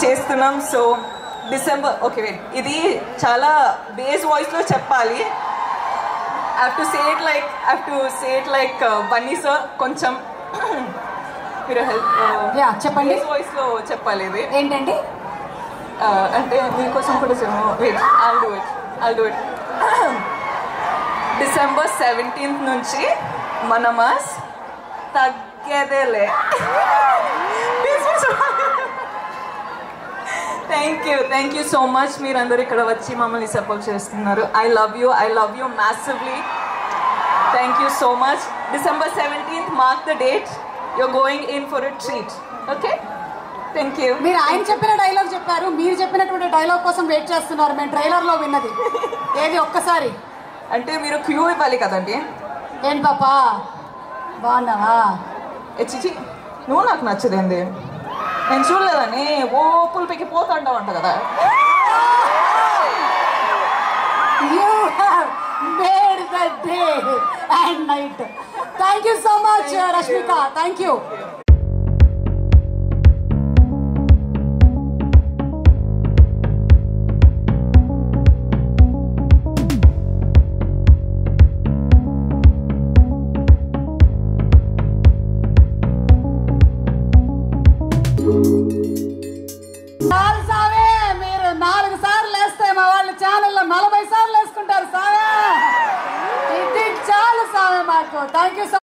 చేస్తున్నాం so December okay wait ఇది చాలా బేస్ వాయిస్లో చెప్పాలి have to say it like have to say it like Bunny sir కొంచెం మీరు హెల్ప్ యా చెప్పండి బేస్ వాయిస్లో చెప్పాలి ఇది ఏంటండి Uh, అంటే మీకోసం కూడా wait I'll do it I'll do it December seventeenth నుంచి మన మాస్ తగ్గేదేలే thank you thank you so much మీరందరూ ఇక్కడ వచ్చి మమ్మల్ని సపోర్ట్ చేస్తున్నారు I love you I love you massively thank you so much December seventeenth mark the date you're going in for a treat okay thank you మీరు ఆయన చెప్పిన dialogue చెప్పారు మీరు చెప్పినటువంటి డైలాగ్ కోసం వెయిట్ చేస్తున్నారు మేము ట్రైలర్ లో విన్నది ఏది ఒక్కసారి అంటే మీరు క్యూ ఇవ్వాలి కదండి ఏం పాపా బాగున్నావా ఏ చిచి నువ్వు నాకు నచ్చదేంది నేను చూడలేదని ఓ పులిపికి పోతాంటావు అంట కదా you have made the day and night thank you so much Rashmika thank you చాలు సావే మీరు నాలుగు సార్లు వేస్తే మా వాళ్ళ ఛానల్లో నలభై సార్లు వేసుకుంటారు సావే ఇది చాలు సావే మాకు థ్యాంక్ యూ సో